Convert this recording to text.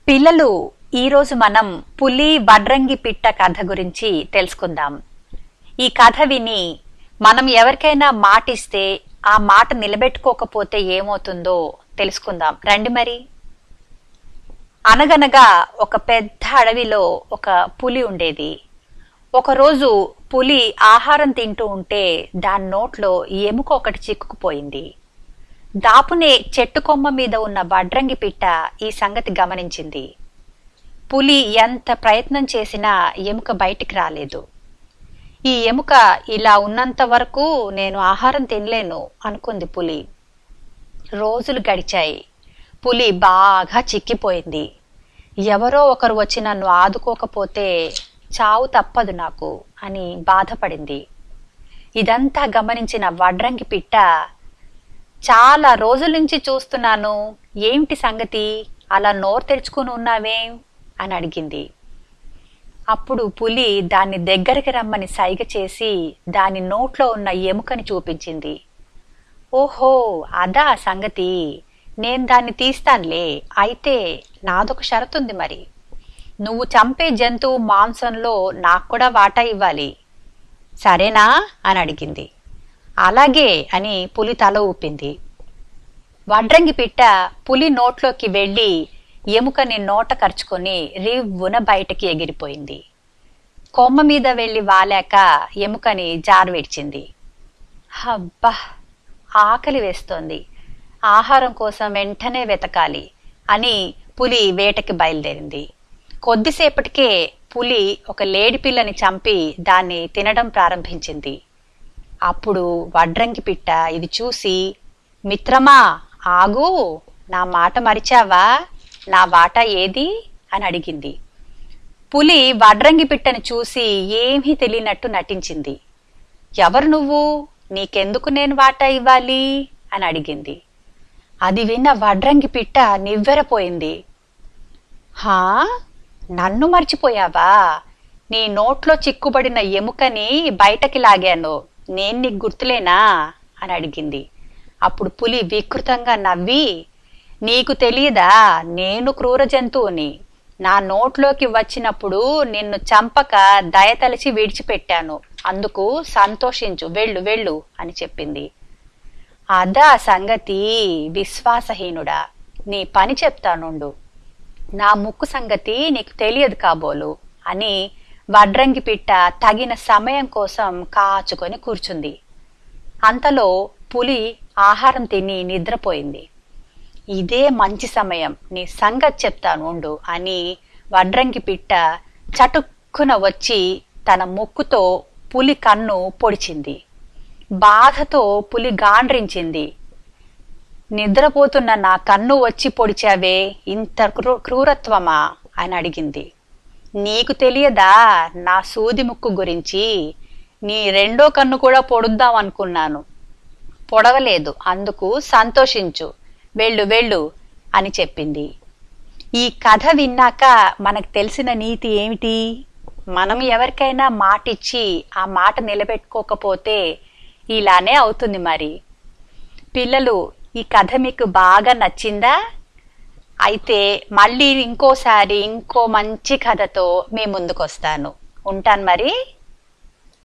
పిల్లలు ఈరోజు మనం పులి వడ్రంగి పిట్ట కథ గురించి తెలుసుకుందాం ఈ కథ విని మనం ఎవరికైనా మాటిస్తే ఆ మాట నిలబెట్టుకోకపోతే ఏమవుతుందో తెలుసుకుందాం రండి మరి అనగనగా ఒక పెద్ద అడవిలో ఒక పులి ఉండేది ఒకరోజు పులి ఆహారం తింటూ ఉంటే దాని నోట్లో ఎముక ఒకటి చిక్కుకుపోయింది దాపునే చెట్టు కొమ్మ మీద ఉన్న వడ్రంగి పిట్ట ఈ సంగతి గమనించింది పులి ఎంత ప్రయత్నం చేసినా ఎముక బయటికి రాలేదు ఈ ఎముక ఇలా ఉన్నంత వరకు నేను ఆహారం తినలేను అనుకుంది పులి రోజులు గడిచాయి పులి బాగా చిక్కిపోయింది ఎవరో ఒకరు వచ్చి నన్ను ఆదుకోకపోతే చావు తప్పదు నాకు అని బాధపడింది ఇదంతా గమనించిన వడ్రంగి పిట్ట చాలా రోజుల నుంచి చూస్తున్నాను ఏమిటి సంగతి అలా నోరు తెరుచుకుని ఉన్నావేం అని అడిగింది అప్పుడు పులి దాన్ని దగ్గరికి రమ్మని సైగ చేసి దాని నోట్లో ఉన్న ఎముకని చూపించింది ఓహో అదా సంగతి నేను దాన్ని తీస్తానులే అయితే నాదొక షరతుంది మరి నువ్వు చంపే జంతువు మాంసంలో నాకు కూడా వాటా ఇవ్వాలి సరేనా అని అడిగింది అలాగే అని పులి తల ఊపింది వడ్రంగి పిట్ట పులి నోట్లోకి వెళ్ళి ఎముకని నోట కరుచుకొని రివ్వున బయటకి ఎగిరిపోయింది కొమ్మ మీద వెళ్ళి వాలాక ఎముకని జారవిడ్చింది హబ్బా ఆకలి వేస్తోంది ఆహారం కోసం వెంటనే వెతకాలి అని పులి వేటకి బయలుదేరింది కొద్దిసేపటికే పులి ఒక లేడి పిల్లని చంపి దాన్ని తినడం ప్రారంభించింది అప్పుడు వడ్రంగి పిట్ట ఇది చూసి మిత్రమా ఆగు నా మాట మరిచావా నా వాటా ఏది అని అడిగింది పులి వడ్రంగి పిట్టని చూసి ఏమీ తెలియనట్టు నటించింది ఎవరు నువ్వు నీకెందుకు నేను వాటా ఇవ్వాలి అని అడిగింది అది విన్న వడ్రంగి పిట్ట నివ్వెరపోయింది హా నన్ను మర్చిపోయావా నీ నోట్లో చిక్కుబడిన ఎముకని బయటకి లాగాను నేను నీకు గుర్తులేనా అని అడిగింది అప్పుడు పులి వికృతంగా నవ్వి నీకు తెలియదా నేను క్రూర జంతువుని నా నోట్లోకి వచ్చినప్పుడు నిన్ను చంపక దయతలిచి విడిచిపెట్టాను అందుకు సంతోషించు వెళ్ళు వెళ్ళు అని చెప్పింది అదా సంగతి విశ్వాసహీనుడా నీ పని చెప్తానుండు నా ముక్కు సంగతి నీకు తెలియదు కాబోలు అని వడ్రంగి పిట్ట తగిన సమయం కోసం కాచుకొని కూర్చుంది అంతలో పులి ఆహారం తిని నిద్రపోయింది ఇదే మంచి సమయం నీ సంగతి చెప్తాను ఉండు అని వడ్రంగి పిట్ట చటుక్కున వచ్చి తన ముక్కుతో పులి కన్ను పొడిచింది బాధతో పులి గాండ్రించింది నిద్రపోతున్న నా కన్ను వచ్చి పొడిచావే ఇంత క్రూ- క్రూరత్వమా అని అడిగింది నీకు తెలియదా నా సూది ముక్కు గురించి నీ రెండో కన్ను కూడా పొడుద్దాం అనుకున్నాను పొడవలేదు అందుకు సంతోషించు వెళ్ళు వెళ్ళు అని చెప్పింది ఈ కథ విన్నాక మనకు తెలిసిన నీతి ఏమిటి మనం ఎవరికైనా మాటిచ్చి ఆ మాట నిలబెట్టుకోకపోతే ఇలానే అవుతుంది మరి పిల్లలు ఈ కథ మీకు బాగా నచ్చిందా అయితే మళ్ళీ ఇంకోసారి ఇంకో మంచి కథతో మీ ముందుకు వస్తాను ఉంటాను మరి